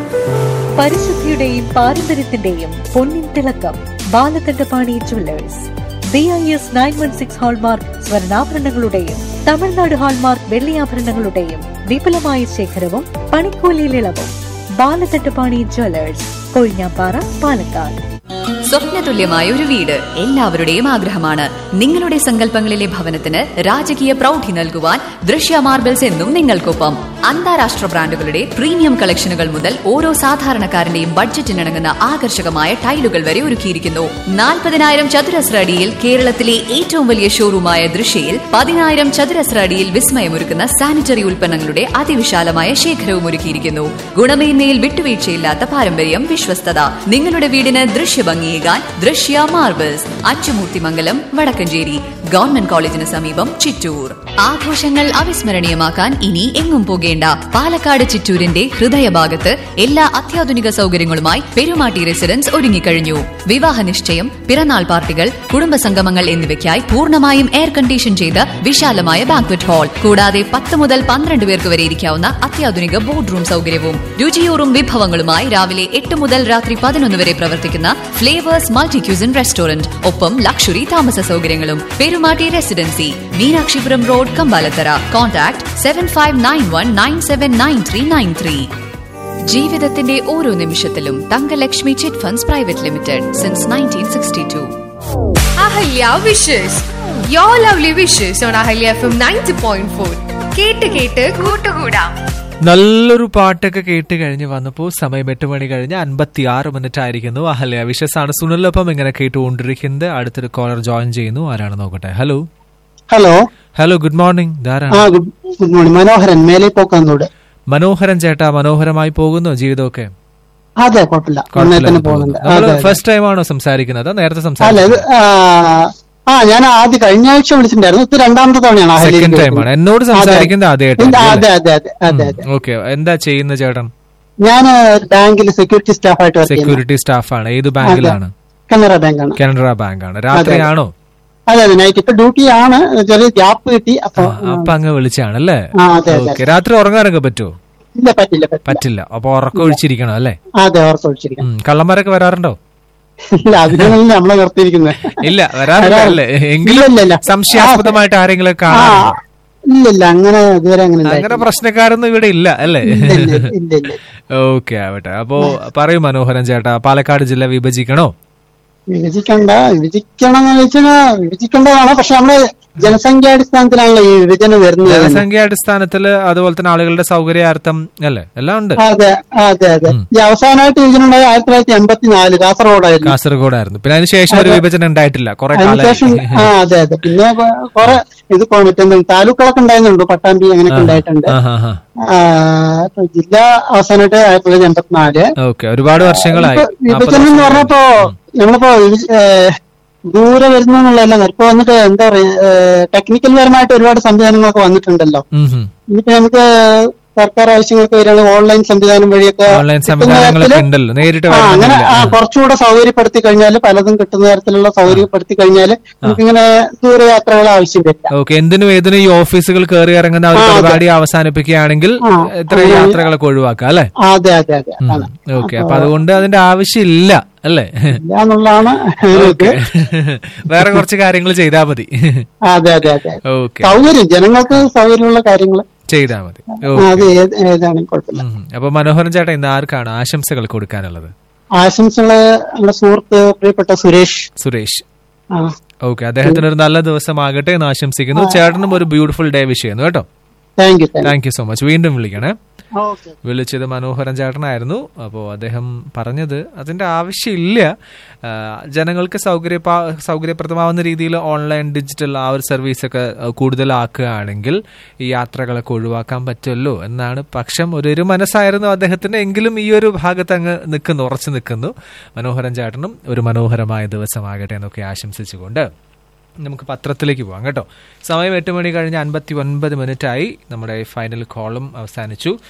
പരിശുദ്ധിയുടെയും പാരമ്പര്യത്തിന്റെയും പൊന്നിൻ തിളക്കം Balakandapani jewellers B I S nine one six hallmark സ്വർണ്ണാഭരണങ്ങളുടെയും തമിഴ്നാട് ഹാൾമാർക്ക് വെള്ളിയാഭരണങ്ങളുടെയും വിപുലമായ ശേഖരവും പണിക്കൂലിയിൽ ഇളവും ബാലകണ്ഠപാണി ജുവല്ലേഴ്സ് കൊഴിഞ്ഞാപ്പാറ പാലക്കാട് സ്വപ്നതുല്യമായ ഒരു വീട് എല്ലാവരുടെയും ആഗ്രഹമാണ് നിങ്ങളുടെ സങ്കല്പങ്ങളിലെ ഭവനത്തിന് രാജകീയ പ്രൗഢി നൽകുവാൻ ദൃശ്യ മാർബിൾസ് എന്നും നിങ്ങൾക്കൊപ്പം അന്താരാഷ്ട്ര ബ്രാൻഡുകളുടെ പ്രീമിയം കളക്ഷനുകൾ മുതൽ ഓരോ സാധാരണക്കാരന്റെയും ബഡ്ജറ്റിനിണങ്ങുന്ന ആകർഷകമായ ടൈലുകൾ വരെ ഒരുക്കിയിരിക്കുന്നു നാൽപ്പതിനായിരം ചതുരശ്ര അടിയിൽ കേരളത്തിലെ ഏറ്റവും വലിയ ഷോറൂമായ ദൃശ്യയിൽ പതിനായിരം ചതുരശ്ര അടിയിൽ വിസ്മയമൊരുക്കുന്ന സാനിറ്ററി ഉൽപ്പന്നങ്ങളുടെ അതിവിശാലമായ ശേഖരവും ഒരുക്കിയിരിക്കുന്നു ഗുണമേന്മയിൽ വിട്ടുവീഴ്ചയില്ലാത്ത പാരമ്പര്യം വിശ്വസ്തത നിങ്ങളുടെ വീടിന് ദൃശ്യഭംഗിയേകാൻ ദൃശ്യ മാർബിൾസ് അച്ചുമൂർത്തിമംഗലം വടക്കഞ്ചേരി ഗവൺമെന്റ് കോളേജിന് സമീപം ചിറ്റൂർ ആഘോഷങ്ങൾ അവിസ്മരണീയമാക്കാൻ ഇനി എങ്ങും പോകേണ്ട പാലക്കാട് ചിറ്റൂരിന്റെ ഹൃദയഭാഗത്ത് എല്ലാ അത്യാധുനിക സൗകര്യങ്ങളുമായി പെരുമാട്ടി റെസിഡൻസ് ഒരുങ്ങിക്കഴിഞ്ഞു വിവാഹ നിശ്ചയം പിറന്നാൾ പാർട്ടികൾ കുടുംബസംഗമങ്ങൾ എന്നിവയ്ക്കായി പൂർണ്ണമായും എയർ കണ്ടീഷൻ ചെയ്ത വിശാലമായ ബാങ്ക്വറ്റ് ഹാൾ കൂടാതെ പത്ത് മുതൽ പന്ത്രണ്ട് പേർക്ക് വരെ ഇരിക്കാവുന്ന അത്യാധുനിക ബോർഡ് റൂം സൗകര്യവും രുചിയൂറും വിഭവങ്ങളുമായി രാവിലെ എട്ട് മുതൽ രാത്രി പതിനൊന്ന് വരെ പ്രവർത്തിക്കുന്ന ഫ്ലേവേഴ്സ് മൾട്ടി ക്യൂസിൻ റെസ്റ്റോറന്റ് ഒപ്പം ലക്ഷറി താമസ സൗകര്യങ്ങളും Perumatty residency Meenakshipuram road Kambalathara contact seven five nine one nine seven nine three nine three ജീവിതത്തിന്റെ ഓരോ നിമിഷത്തിലും Thankalakshmi chit funds private limited since nineteen sixty two Ahalya wishes your lovely wishes on Ahalya F M ninety point four കേട്ട് കേട്ട് കൂട്ടുകൂടാം നല്ലൊരു പാട്ടൊക്കെ കേട്ട് കഴിഞ്ഞ് വന്നപ്പോൾ സമയം എട്ട് മണി കഴിഞ്ഞ് അൻപത്തി ആറ് മിനിറ്റ് ആയിരിക്കുന്നു അഹല്യ വിശസാണ് സുനിലൊപ്പം ഇങ്ങനെ കേട്ടുകൊണ്ടിരിക്കുന്നത് അടുത്തൊരു കോളർ ജോയിൻ ചെയ്യുന്നു ആരാണ് നോക്കട്ടെ hello hello hello good morning ആ ധാരാണ് ഗുഡ് ഗുഡ് മോർണിംഗ് മനോഹരൻ മേലെ പോക്കാന്നൂടെ മനോഹരൻ ചേട്ടാ മനോഹരമായി പോകുന്നു ജീവിതമൊക്കെ അതെ കുഴപ്പമില്ല നന്നായി തന്നെ പോകുന്നുണ്ട് അതെ അതെ. ഫസ്റ്റ് ടൈം ആണോ സംസാരിക്കുന്നത് നേരത്തെ അല്ല ഇത് സംസാരിക്കുന്നത് ആ, ആ ഞാൻ ആദ്യം കഴിഞ്ഞ ആഴ്ച വിളിച്ചിട്ടുണ്ടായിരുന്നു ഇത് രണ്ടാമത്തെ തവണയാണ് അഹല്യയിൽ സെക്കൻഡ് ടൈം വിളിക്കുന്നത്. ആണ് എന്നോട് അതെ. സംസാരിക്കുന്നത് ഇല്ല, അതെ ആദ്യമായിട്ടാണ് അതെ അതെ അതെ അതെ ഓക്കെ എന്താ ചെയ്യുന്ന ചേട്ടൻ ഞാൻ ബാങ്കിൽ സെക്യൂരിറ്റി സ്റ്റാഫായിട്ട് വർക്ക് ചെയ്യുന്നു സെക്യൂരിറ്റി സ്റ്റാഫാണ് ഏത് ബാങ്കിലാണ് കനറ ബാങ്കാണ് കാനറ ബാങ്കാണ് രാത്രിയാണോ അതെ അതെ നൈറ്റ് ഇപ്പൊ ഡ്യൂട്ടി ആണ് ചെറിയ ഗ്യാപ്പ് കിട്ടി അപ്പൊ അപ്പൊ അങ്ങ് വിളിച്ചാണല്ലേ ആ അതെ അതെ ഓക്കെ രാത്രി ഉറങ്ങാനൊക്കെ പറ്റുമോ ഇല്ല പറ്റില്ല പറ്റില്ല പറ്റില്ല അപ്പൊ ഉറക്കം ഒഴിച്ചിരിക്കണം അല്ലേ അതെ ഓർത്ത് ഒഴിച്ചിരിക്കണം ഉം, കള്ളന്മാരൊക്കെ വരാറുണ്ടോ ഇല്ല അതിനാണല്ലോ നമ്മളെ നിർത്തിയിരിക്കുന്നത് ഇല്ല വരാറില്ല അല്ലേ എങ്കിലും ഇല്ല, ഇല്ല. സംശയാസ്പദമായിട്ട് ആരെങ്കിലും ആ കാണാറുണ്ടോ ഇല്ല ഇല്ല അങ്ങനെ ഇതുവരെ അങ്ങനെ അങ്ങനെ ഉണ്ടായിട്ടില്ല. പ്രശ്നക്കാരൊന്നും ഇവിടെ ഇല്ല അല്ലേ ഇല്ല ഇല്ല ഇല്ല ഇല്ല ഓക്കെ ആവട്ടെ അപ്പോ പറയൂ മനോഹരൻ ചേട്ടാ പാലക്കാട് ജില്ല വിഭജിക്കണോ വിഭജിക്കണ്ട വിഭജിക്കണം എന്ന് വെച്ചാൽ വിഭജിക്കേണ്ടതാണ് പക്ഷെ നമ്മള് ജനസംഖ്യാടിസ്ഥാനത്തിലാണല്ലോ ഈ വിഭജനം വരുന്നത് തന്നെ. ജനസംഖ്യാടിസ്ഥാനത്തില് അതുപോലെ തന്നെ ആളുകളുടെ സൗകര്യാർത്ഥം അല്ലേ എല്ലാം ഉണ്ട് അതെ അതെ അതെ ഈ അവസാനമായിട്ട് വിഭജനം ഉണ്ടായത് ആയിരത്തി തൊള്ളായിരത്തി എൺപത്തിനാല് കാസർഗോഡായിരുന്നു കാസർഗോഡായിരുന്നു പിന്നെ അതിനുശേഷം ഒരു വിഭജനം ഉണ്ടായിട്ടില്ല കുറെ അതിനുശേഷം കാലം ആ അതെ അതെ പിന്നെ കൊ- കുറെ ഇത് കൊ- മറ്റേ താലൂക്കുകളൊക്കെ ഉണ്ടായിരുന്നുണ്ട് പട്ടാമ്പി അങ്ങനെയൊക്കെ ഉണ്ടായിട്ടുണ്ട് ആ, ഇപ്പൊ ജില്ല അവസാനമായിട്ട് ആയിരത്തി തൊള്ളായിരത്തി എൺപത്തിനാല് ഓക്കെ ഒരുപാട് വർഷങ്ങളായി ഇപ്പൊ വിഭജനം എന്ന് പറഞ്ഞപ്പോ നമ്മളിപ്പോ വിഭജ- ഏഹ് ദൂരെ വരുന്നു എന്നുള്ളതല്ല ഇപ്പൊ വന്നിട്ട് എന്താ പറയാ ടെക്നിക്കൽ പരമായിട്ട് ഒരുപാട് സംവിധാനങ്ങളൊക്കെ വന്നിട്ടുണ്ടല്ലോ ഉം ഹും. ഇനിയിപ്പോ നമുക്ക് സർക്കാർ ആവശ്യങ്ങൾക്ക് വരികയാണെങ്കിൽ ഓൺലൈൻ സംവിധാനം വഴിയൊക്കെ ഓൺലൈൻ കിട്ടുന്ന സംവിധാനങ്ങളൊക്കെ തരത്തില് ഉണ്ടല്ലോ നേരിട്ട് ആ അങ്ങനെ വരണമെന്നില്ല ആ കുറച്ചുകൂടെ സൗകര്യപ്പെടുത്തി കഴിഞ്ഞാൽ പലതും കിട്ടുന്ന തരത്തിലുള്ള സൗകര്യപ്പെടുത്തി കഴിഞ്ഞാൽ നമുക്കിങ്ങനെ ദൂരയാത്രകൾ ആവശ്യം വരില്ല ഓക്കെ എന്തിനും ഏതിനും ഈ ഓഫീസുകൾ കയറി ഇറങ്ങുന്ന ആ ഒരു ആ, അതെ. പരിപാടി അവസാനിപ്പിക്കുകയാണെങ്കിൽ ആ, ഇത്രയും അങ്ങനെ- യാത്രകളൊക്കെ ഒഴിവാക്കാം അല്ലെ അതെ അതെ അതെ ആണ്. ഓക്കെ അപ്പൊ അതുകൊണ്ട് അതിന്റെ ആവശ്യമില്ല അല്ലേ ഇല്ല എന്നുള്ളതാണ് ഓക്കെ വേറെ കുറച്ച് കാര്യങ്ങൾ ചെയ്താൽ മതി അതെ അതെ അതെ ഓക്കെ സൗകര്യം ജനങ്ങൾക്ക് സൗകര്യമുള്ള കാര്യങ്ങൾ ചെയ്താൽ മതി അത് ഏത് ഏതാണെങ്കിലും കുഴപ്പമില്ല ഉം. അപ്പൊ മനോഹരൻ ചേട്ടൻ ഇന്ന് ആർക്കാണ് ആശംസകൾ കൊടുക്കാനുള്ളത് ആശംസകള് നമ്മുടെ സുഹൃത്ത് പ്രിയപ്പെട്ട സുരേഷ് സുരേഷ് ആ ഓക്കെ അദ്ദേഹത്തിന് ഒരു നല്ല ദിവസമാകട്ടെ എന്ന് ആശംസിക്കുന്നു ചേട്ടനും ഒരു ബ്യൂട്ടിഫുൾ ഡേ വിഷ് ചെയ്യുന്നു കേട്ടോ thank you thank thank you so much വീണ്ടും വിളിക്കണേ യു ഓക്കെ വിളിച്ചത് മനോഹരൻ ചേട്ടനായിരുന്നു അപ്പോൾ അദ്ദേഹം പറഞ്ഞത് അതിന്റെ ആവശ്യമില്ല ആ, ജനങ്ങൾക്ക് സൗകര്യ സൗകര്യപ്രദമാവുന്ന രീതിയിൽ ഓൺലൈൻ ഡിജിറ്റൽ ആ ഒരു സർവീസൊക്കെ കൂടുതലാക്കുകയാണെങ്കിൽ ഈ യാത്രകളൊക്കെ ഒഴിവാക്കാൻ പറ്റുമല്ലോ എന്നാണ് പക്ഷം ഒരു ഒരു മനസ്സായിരുന്നു അദ്ദേഹത്തിന് എങ്കിലും ഈ ഒരു ഭാഗത്ത് അങ്ങ് നിൽക്കുന്നു ഉറച്ചു നിൽക്കുന്നു മനോഹരൻ ചേട്ടനും ഒരു മനോഹരമായ ദിവസമാകട്ടെ എന്നൊക്കെ ആശംസിച്ചുകൊണ്ട് നമുക്ക് പത്രത്തിലേക്ക് പോവാം കേട്ടോ സമയം എട്ട് മണി കഴിഞ്ഞ് അൻപത്തി ഒൻപത് മിനിറ്റായി നമ്മുടെ ഫൈനൽ കോളും അവസാനിച്ചു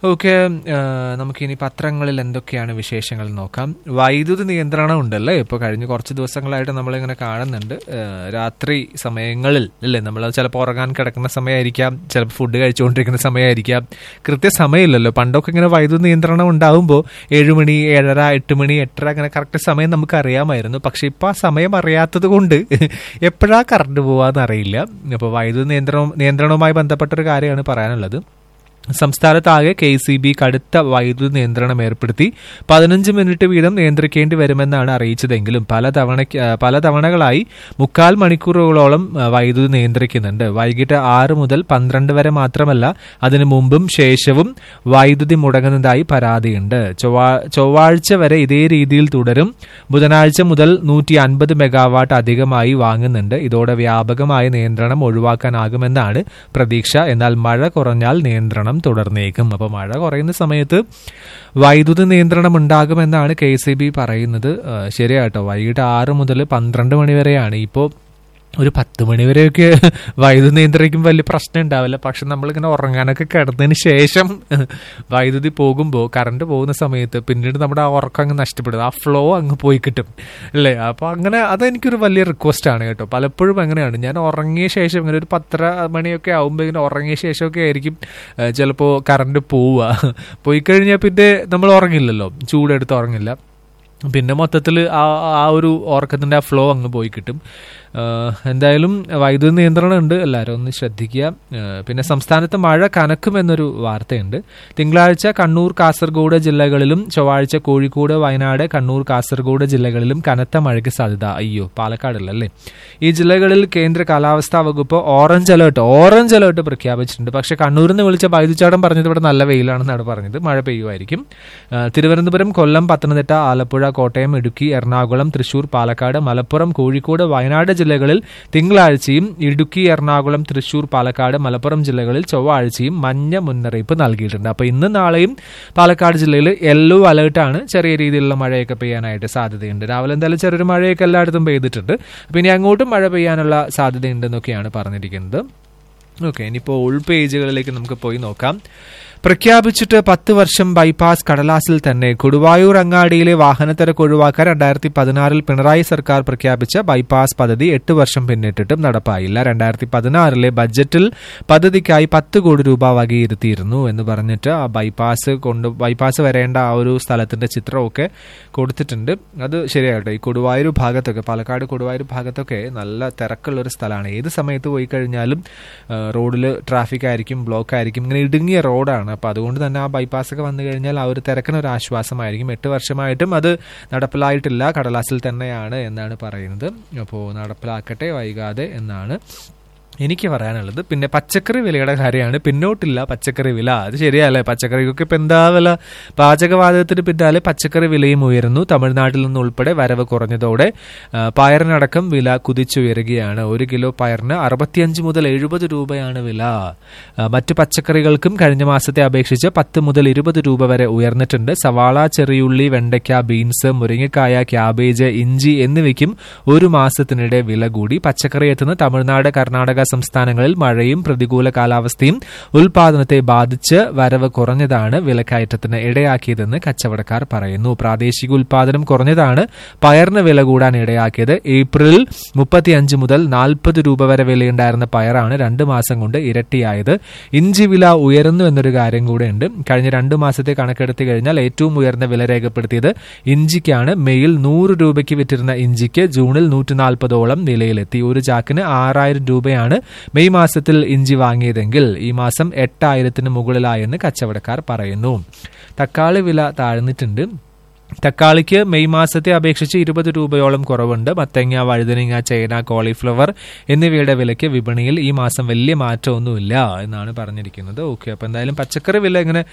ഓക്കെ നമുക്കിനി പത്രങ്ങളിൽ എന്തൊക്കെയാണ് വിശേഷങ്ങൾ നോക്കാം വൈദ്യുതി നിയന്ത്രണം ഉണ്ടല്ലേ ഇപ്പോൾ കഴിഞ്ഞ കുറച്ച് ദിവസങ്ങളായിട്ട് നമ്മളിങ്ങനെ കാണുന്നുണ്ട് ആ, രാത്രി സമയങ്ങളിൽ അല്ലേ നമ്മൾ ചിലപ്പോൾ ഉറങ്ങാൻ കിടക്കുന്ന സമയമായിരിക്കാം ചിലപ്പോൾ ഫുഡ് കഴിച്ചുകൊണ്ടിരിക്കുന്ന സമയമായിരിക്കാം കൃത്യസമയമില്ലല്ലോ പണ്ടൊക്കെ ഇങ്ങനെ വൈദ്യുതി നിയന്ത്രണം ഉണ്ടാവുമ്പോൾ ഏഴ് മണി ഏഴര എട്ട് മണി എട്ടര അങ്ങനെ കറക്റ്റ് സമയം നമുക്ക് അറിയാമായിരുന്നു പക്ഷെ ഇപ്പം ആ സമയം അറിയാത്തത് കൊണ്ട് എപ്പോഴാ കറണ്ട് പോവാന്ന് അറിയില്ല അപ്പോൾ വൈദ്യുതി നിയന്ത്രണം നിയന്ത്രണവുമായി ബന്ധപ്പെട്ടൊരു കാര്യമാണ് പറയാനുള്ളത് സംസ്ഥാനത്താകെ കെ സി ബി കടുത്ത വൈദ്യുതി നിയന്ത്രണം ഏർപ്പെടുത്തി പതിനഞ്ച് മിനിറ്റ് വീതം നിയന്ത്രിക്കേണ്ടി വരുമെന്നാണ് അറിയിച്ചതെങ്കിലും പല തവണ പല തവണകളായി മുക്കാൽ മണിക്കൂറുകളോളം ആ, വൈദ്യുതി നിയന്ത്രിക്കുന്നുണ്ട് വൈകിട്ട് ആറ് മുതൽ പന്ത്രണ്ട് വരെ മാത്രമല്ല അതിനു മുമ്പും ശേഷവും വൈദ്യുതി മുടങ്ങുന്നതായി പരാതിയുണ്ട് ചൊവ്വാ- ചൊവ്വാഴ്ച വരെ ഇതേ രീതിയിൽ തുടരും ബുധനാഴ്ച മുതൽ നൂറ്റി അൻപത് മെഗാവാട്ട് അധികമായി വാങ്ങുന്നുണ്ട് ഇതോടെ വ്യാപകമായ നിയന്ത്രണം ഒഴിവാക്കാനാകുമെന്നാണ് പ്രതീക്ഷ എന്നാൽ മഴ കുറഞ്ഞാൽ നിയന്ത്രണം തുടർന്നേക്കും അപ്പോൾ മഴ കുറയുന്ന സമയത്ത് വൈദ്യുതി നിയന്ത്രണം ഉണ്ടാകുമെന്നാണ് കെ സി ബി പറയുന്നത് ആ, ശരിയാട്ടോ വൈകിട്ട് ആറ് മുതൽ പന്ത്രണ്ട് മണി വരെയാണ് ഇപ്പോൾ ഒരു പത്ത് മണി വരെയൊക്കെ വൈദ്യുതി നിയന്ത്രിക്കുമ്പോൾ വലിയ പ്രശ്നം ഉണ്ടാവില്ല പക്ഷെ നമ്മളിങ്ങനെ ഉറങ്ങാനൊക്കെ കിടന്നതിന് ശേഷം വൈദ്യുതി പോകുമ്പോൾ കറണ്ട് പോകുന്ന സമയത്ത് പിന്നീട് നമ്മുടെ ആ ഉറക്കം അങ്ങ് നഷ്ടപ്പെടും ആ ഫ്ലോ അങ്ങ് പോയി കിട്ടും അല്ലേ അപ്പോൾ അങ്ങനെ അതെനിക്കൊരു വലിയ റിക്വസ്റ്റ് ആണ് കേട്ടോ പലപ്പോഴും അങ്ങനെയാണ് ഞാൻ ഉറങ്ങിയ ശേഷം ഇങ്ങനെ ഒരു പത്തര മണിയൊക്കെ ആകുമ്പോൾ ഇങ്ങനെ ഉറങ്ങിയ ശേഷമൊക്കെ ആയിരിക്കും ചിലപ്പോൾ കറണ്ട് പോവുക പോയി കഴിഞ്ഞാൽ പിന്നെ നമ്മൾ ഉറങ്ങില്ലല്ലോ ചൂടെടുത്ത് ഉറങ്ങില്ല പിന്നെ മൊത്തത്തിൽ ആ ആ ഒരു ഓർക്കത്തിൻ്റെ ആ ഫ്ലോ അങ്ങ് പോയി കിട്ടും ആഹ് എന്തായാലും വൈദ്യുതി നിയന്ത്രണം ഉണ്ട് എല്ലാവരും ഒന്ന് ശ്രദ്ധിക്കുക ആഹ് പിന്നെ സംസ്ഥാനത്ത് മഴ കനക്കുമെന്നൊരു വാർത്തയുണ്ട് തിങ്കളാഴ്ച കണ്ണൂർ കാസർഗോഡ് ജില്ലകളിലും ചൊവ്വാഴ്ച കോഴിക്കോട് വയനാട് കണ്ണൂർ കാസർഗോഡ് ജില്ലകളിലും കനത്ത മഴയ്ക്ക് സാധ്യത അയ്യോ പാലക്കാടല്ലേ ഈ ജില്ലകളിൽ കേന്ദ്ര കാലാവസ്ഥാ വകുപ്പ് ഓറഞ്ച് അലേർട്ട് ഓറഞ്ച് അലേർട്ട് പ്രഖ്യാപിച്ചിട്ടുണ്ട് പക്ഷേ കണ്ണൂരിൽ നിന്ന് വിളിച്ച വൈദ്യുചാടം പറഞ്ഞത് ഇവിടെ നല്ല വെയിലാണെന്നാണ് പറഞ്ഞത് മഴ പെയ്യുമായിരിക്കും ആഹ് തിരുവനന്തപുരം കൊല്ലം പത്തനംതിട്ട ആലപ്പുഴ കോട്ടയം ഇടുക്കി എറണാകുളം തൃശൂർ പാലക്കാട് മലപ്പുറം കോഴിക്കോട് വയനാട് ജില്ലകളിൽ തിങ്കളാഴ്ചയും ഇടുക്കി എറണാകുളം തൃശൂർ പാലക്കാട് മലപ്പുറം ജില്ലകളിൽ ചൊവ്വാഴ്ചയും മഞ്ഞ മുന്നറിയിപ്പ് നൽകിയിട്ടുണ്ട് അപ്പോൾ ഇന്ന് നാളെയും പാലക്കാട് ജില്ലയിൽ യെല്ലോ അലേർട്ടാണ് ചെറിയ രീതിയിലുള്ള മഴയൊക്കെ പെയ്യാനായിട്ട് സാധ്യതയുണ്ട് രാവിലെ എന്തായാലും ചെറിയൊരു മഴയൊക്കെ എല്ലായിടത്തും പെയ്തിട്ടുണ്ട് അപ്പോൾ ഇനി അങ്ങോട്ടും മഴ പെയ്യാനുള്ള സാധ്യതയുണ്ടെന്നൊക്കെയാണ് പറഞ്ഞിരിക്കുന്നത് ഓക്കെ ഇനിയിപ്പോൾ ഉൾ പേജുകളിലേക്ക് നമുക്ക് പോയി നോക്കാം പ്രഖ്യാപിച്ചിട്ട് പത്ത് വർഷം ബൈപ്പാസ് കടലാസിൽ തന്നെ കൊടുവായൂർ അങ്ങാടിയിലെ വാഹനത്തിരക്ക് ഒഴിവാക്കാൻ രണ്ടായിരത്തി പതിനാറിൽ പിണറായി സർക്കാർ പ്രഖ്യാപിച്ച ബൈപ്പാസ് പദ്ധതി എട്ട് വർഷം പിന്നിട്ടിട്ടും നടപ്പായില്ല രണ്ടായിരത്തി പതിനാറിലെ ബജറ്റിൽ പദ്ധതിക്കായി പത്ത് കോടി രൂപ വകയിരുത്തിയിരുന്നു എന്ന് പറഞ്ഞിട്ട് ആ ബൈപ്പാസ് കൊണ്ട് ബൈപ്പാസ് വരേണ്ട ആ ഒരു സ്ഥലത്തിന്റെ ചിത്രമൊക്കെ കൊടുത്തിട്ടുണ്ട് അത് ശരിയാകട്ടെ ഈ കൊടുവായൂർ ഭാഗത്തൊക്കെ പാലക്കാട് കൊടുവായൂർ ഭാഗത്തൊക്കെ നല്ല തിരക്കുള്ള ഒരു സ്ഥലമാണ് ഏത് സമയത്ത് പോയി കഴിഞ്ഞാലും റോഡിൽ ട്രാഫിക് ആയിരിക്കും ബ്ലോക്ക് ആയിരിക്കും ഇങ്ങനെ ഇടുങ്ങിയ റോഡാണ് അപ്പോൾ അതുകൊണ്ട് തന്നെ ആ ബൈപ്പാസ് ഒക്കെ വന്നു കഴിഞ്ഞാൽ ആ ഒരു തിരക്കിന് ഒരു ആശ്വാസമായിരിക്കും എട്ട് വർഷമായിട്ടും അത് നടപ്പിലായിട്ടില്ല കടലാസിൽ തന്നെയാണ് എന്നാണ് പറയുന്നത് അപ്പോൾ നടപ്പിലാക്കട്ടെ വൈകാതെ എന്നാണ് എനിക്ക് പറയാനുള്ളത് പിന്നെ പച്ചക്കറി വിലയുടെ കാര്യമാണ് പിന്നോട്ടില്ല പച്ചക്കറി വില അത് ശരിയല്ലേ പച്ചക്കറിക്കൊക്കെ ഇപ്പം എന്താ വില പാചകവാതകത്തിന് പിന്നാലെ പച്ചക്കറി വിലയും ഉയരുന്നു തമിഴ്നാട്ടിൽ നിന്ന് ഉൾപ്പെടെ വരവ് കുറഞ്ഞതോടെ ആ, പയറിനടക്കം വില കുതിച്ചുയരുകയാണ് ഒരു കിലോ പയറിന് അറുപത്തിയഞ്ച് മുതൽ എഴുപത് രൂപയാണ് വില ആ, മറ്റ് പച്ചക്കറികൾക്കും കഴിഞ്ഞ മാസത്തെ അപേക്ഷിച്ച് പത്ത് മുതൽ ഇരുപത് രൂപ വരെ ഉയർന്നിട്ടുണ്ട് സവാള ചെറിയുള്ളി വെണ്ടയ്ക്ക ബീൻസ് മുരിങ്ങക്കായ ക്യാബേജ് ഇഞ്ചി എന്നിവയ്ക്കും ഒരു മാസത്തിനിടെ വില കൂടി പച്ചക്കറി എത്തുന്ന തമിഴ്നാട് കർണാടക സംസ്ഥാനങ്ങളിൽ മഴയും പ്രതികൂല കാലാവസ്ഥയും ഉൽപാദനത്തെ ബാധിച്ച് വരവ് കുറഞ്ഞതാണ് വിലക്കയറ്റത്തിന് ഇടയാക്കിയതെന്ന് കച്ചവടക്കാർ പറയുന്നു പ്രാദേശിക ഉൽപാദനം കുറഞ്ഞതാണ് പയറിന് വില കൂടാൻ ഇടയാക്കിയത് ഏപ്രിലിൽ മുപ്പത്തിയഞ്ച് മുതൽ നാൽപ്പത് രൂപ വരെ വിലയുണ്ടായിരുന്ന പയറാണ് രണ്ട് മാസം കൊണ്ട് ഇരട്ടിയായത് ഇഞ്ചി വില ഉയരുന്നു എന്നൊരു കാര്യം കൂടെ ഉണ്ട് കഴിഞ്ഞ രണ്ട് മാസത്തെ കണക്കെടുത്തു കഴിഞ്ഞാൽ ഏറ്റവും ഉയർന്ന വില രേഖപ്പെടുത്തിയത് ഇഞ്ചിക്കാണ് മെയിൽ നൂറ് രൂപയ്ക്ക് വിറ്റിരുന്ന ഇഞ്ചിക്ക് ജൂണിൽ നൂറ്റി നാൽപ്പതോളം വിലയിലെത്തി ഒരു ചാക്കിന് ആറായിരം രൂപയാണ് മെയ് മാസത്തിൽ ഇഞ്ചി വാങ്ങിയതെങ്കിൽ ഈ മാസം എട്ടായിരത്തിന് മുകളിലായെന്ന് കച്ചവടക്കാർ പറയുന്നു തക്കാളി വില താഴ്ന്നിട്ടുണ്ട് തക്കാളിക്ക് മെയ് മാസത്തെ അപേക്ഷിച്ച് ഇരുപത് രൂപയോളം കുറവുണ്ട് മത്തങ്ങ വഴുതനങ്ങ ചേന കോളിഫ്ലവർ എന്നിവയുടെ വിലയ്ക്ക് വിപണിയിൽ ഈ മാസം വലിയ മാറ്റമൊന്നുമില്ല എന്നാണ് പറഞ്ഞിരിക്കുന്നത് ഓക്കെ അപ്പോൾ എന്തായാലും പച്ചക്കറി വില ഇങ്ങനെ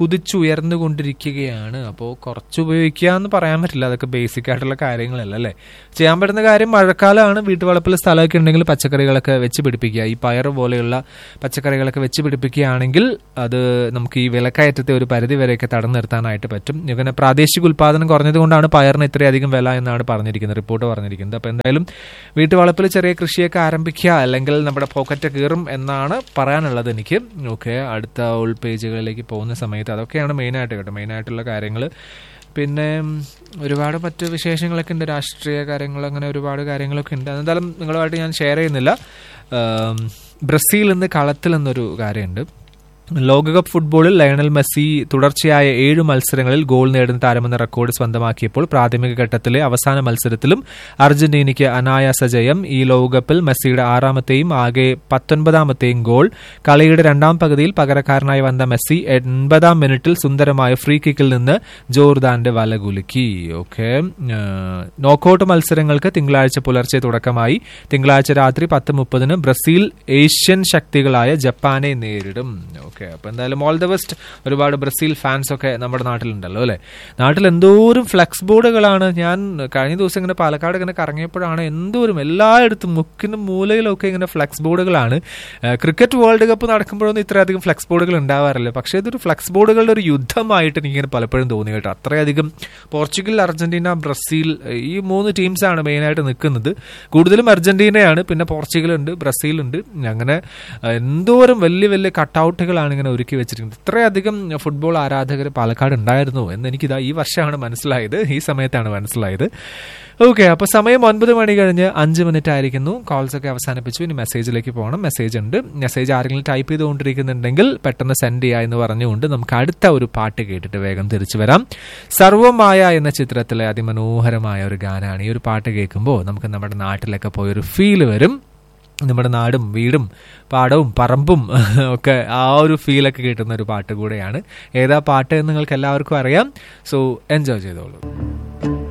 കുതിച്ചുയർന്നുകൊണ്ടിരിക്കുകയാണ് അപ്പോൾ കുറച്ച് ഉപയോഗിക്കുക എന്ന് പറയാൻ പറ്റില്ല അതൊക്കെ ബേസിക് ആയിട്ടുള്ള കാര്യങ്ങളല്ല അല്ലേ ചെയ്യാൻ പറ്റുന്ന കാര്യം മഴക്കാലമാണ് വീട്ടുവളപ്പിൽ സ്ഥലമൊക്കെ ഉണ്ടെങ്കിൽ പച്ചക്കറികളൊക്കെ വെച്ച് പിടിപ്പിക്കുക ഈ പയർ പോലെയുള്ള പച്ചക്കറികളൊക്കെ വെച്ച് പിടിപ്പിക്കുകയാണെങ്കിൽ അത് നമുക്ക് ഈ വിലക്കയറ്റത്തെ ഒരു പരിധി വരെയൊക്കെ തടഞ്ഞു നിർത്താനായിട്ട് പറ്റും ഇങ്ങനെ പ്രാദേശിക ഉൽപാദനം ഉൽപാദനം കുറഞ്ഞതുകൊണ്ടാണ് പയറിന് ഇത്രയധികം വില എന്നാണ് പറഞ്ഞിരിക്കുന്നത് റിപ്പോർട്ട് പറഞ്ഞിരിക്കുന്നത് അപ്പോൾ എന്തായാലും വീട്ടുവളപ്പിൽ ചെറിയ കൃഷിയൊക്കെ ആരംഭിക്കുക അല്ലെങ്കിൽ നമ്മുടെ പോക്കറ്റ് കീറും എന്നാണ് പറയാനുള്ളത് എനിക്ക് ഓക്കെ അടുത്ത ഉൾ പേജുകളിലേക്ക് പോകുന്ന സമയത്ത് അതൊക്കെയാണ് മെയിനായിട്ട് കേട്ടോ മെയിനായിട്ടുള്ള കാര്യങ്ങൾ പിന്നെ ഉം, ഒരുപാട് മറ്റ് വിശേഷങ്ങളൊക്കെ ഉണ്ട് രാഷ്ട്രീയ കാര്യങ്ങൾ അങ്ങനെ ഒരുപാട് കാര്യങ്ങളൊക്കെ ഉണ്ട് എന്തായാലും നിങ്ങളുമായിട്ട് ഞാൻ ഷെയർ ചെയ്യുന്നില്ല ആം, ബ്രസീൽ ഇന്ന് കളത്തിൽ എന്നൊരു കാര്യമുണ്ട് ലോകകപ്പ് ഫുട്ബോളിൽ ലയണൽ മെസ്സി തുടർച്ചയായ ഏഴ് മത്സരങ്ങളിൽ ഗോൾ നേടുന്ന താരമെന്ന റെക്കോർഡ് സ്വന്തമാക്കിയപ്പോൾ പ്രാഥമിക ഘട്ടത്തിലെ അവസാന മത്സരത്തിലും അർജന്റീനയ്ക്ക് അനായാസ ജയം ഈ ലോകകപ്പിൽ മെസ്സിയുടെ ആറാമത്തെയും ആകെ പത്തൊൻപതാമത്തെയും ഗോൾ കളിയുടെ രണ്ടാം പകുതിയിൽ പകരക്കാരനായി വന്ന മെസ്സി എൺപതാം മിനിറ്റിൽ സുന്ദരമായ ഫ്രീ കിക്കിൽ നിന്ന് ജോർദാന്റെ വല കുലുക്കി ഓക്കെ നോക്കൌട്ട് മത്സരങ്ങൾക്ക് തിങ്കളാഴ്ച പുലർച്ചെ തുടക്കമായി തിങ്കളാഴ്ച രാത്രി പത്ത് മുപ്പതിന് ബ്രസീൽ ഏഷ്യൻ ശക്തികളായ ജപ്പാനെ നേരിടും ഓക്കെ അപ്പൊ എന്തായാലും ഓൾ ദ ബെസ്റ്റ് ഒരുപാട് ബ്രസീൽ ഫാൻസ് ഒക്കെ നമ്മുടെ നാട്ടിലുണ്ടല്ലോ അല്ലെ നാട്ടിൽ എന്തോരം ഫ്ലെക്സ് ബോർഡുകളാണ് ഞാൻ കഴിഞ്ഞ ദിവസം ഇങ്ങനെ പാലക്കാട് ഇങ്ങനെ കറങ്ങിയപ്പോഴാണ് എന്തോരം എല്ലായിടത്തും മുക്കിനും മൂലയിലൊക്കെ ഇങ്ങനെ ഫ്ലെക്സ് ബോർഡുകളാണ് ഏഹ് ക്രിക്കറ്റ് വേൾഡ് കപ്പ് നടക്കുമ്പോഴൊന്നും ഇത്രയധികം ഫ്ലെക്സ് ബോർഡുകൾ ഉണ്ടാവാറില്ല പക്ഷേ ഇതൊരു ഫ്ലെക്സ് ബോർഡുകളുടെ ഒരു യുദ്ധമായിട്ട് എനിക്കിങ്ങനെ പലപ്പോഴും തോന്നി കേട്ടോ അത്രയധികം പോർച്ചുഗൽ അർജന്റീന ബ്രസീൽ ഏഹ് ഈ മൂന്ന് ടീംസാണ് മെയിനായിട്ട് നിൽക്കുന്നത് കൂടുതലും അർജന്റീനയാണ് പിന്നെ പോർച്ചുഗൽ ഉണ്ട് ബ്രസീൽ ഉണ്ട് അങ്ങനെ ഏഹ് എന്തോരം വലിയ വലിയ കട്ടൗട്ടുകളാണ് ഇങ്ങനെ ഒരുക്കി വെച്ചിരിക്കുന്നത് ഇത്രയധികം ഫുട്ബോൾ ആരാധകർ പാലക്കാട് ഉണ്ടായിരുന്നു എന്ന് എനിക്കിതാ ഈ വർഷമാണ് മനസ്സിലായത് ഈ സമയത്താണ് മനസ്സിലായത് ഓക്കെ അപ്പൊ സമയം ഒൻപത് മണി കഴിഞ്ഞ് അഞ്ച് മിനിറ്റ് ആയിരിക്കുന്നു കോൾസ് ഒക്കെ അവസാനിപ്പിച്ചു ഇനി മെസ്സേജിലേക്ക് പോകണം മെസ്സേജ് ഉണ്ട് മെസ്സേജ് ആരെങ്കിലും ടൈപ്പ് ചെയ്തുകൊണ്ടിരിക്കുന്നുണ്ടെങ്കിൽ പെട്ടെന്ന് സെൻഡ് ചെയ്യുക എന്ന് പറഞ്ഞുകൊണ്ട് നമുക്ക് അടുത്ത ഒരു പാട്ട് കേട്ടിട്ട് വേഗം തിരിച്ചു വരാം സർവമായ എന്ന ചിത്രത്തിലെ അതിമനോഹരമായ ഒരു ഗാനാണ് ഈ ഒരു പാട്ട് കേൾക്കുമ്പോൾ നമുക്ക് നമ്മുടെ നാട്ടിലൊക്കെ പോയൊരു ഫീല് വരും നമ്മുടെ നാടും വീടും പാടവും പറമ്പും ഒക്കെ ആ ഒരു ഫീലൊക്കെ കിട്ടുന്ന ഒരു പാട്ട് കൂടെയാണ് ഏതാ പാട്ട് എന്ന് നിങ്ങൾക്ക് എല്ലാവർക്കും അറിയാം സോ എൻജോയ് ചെയ്തോളൂ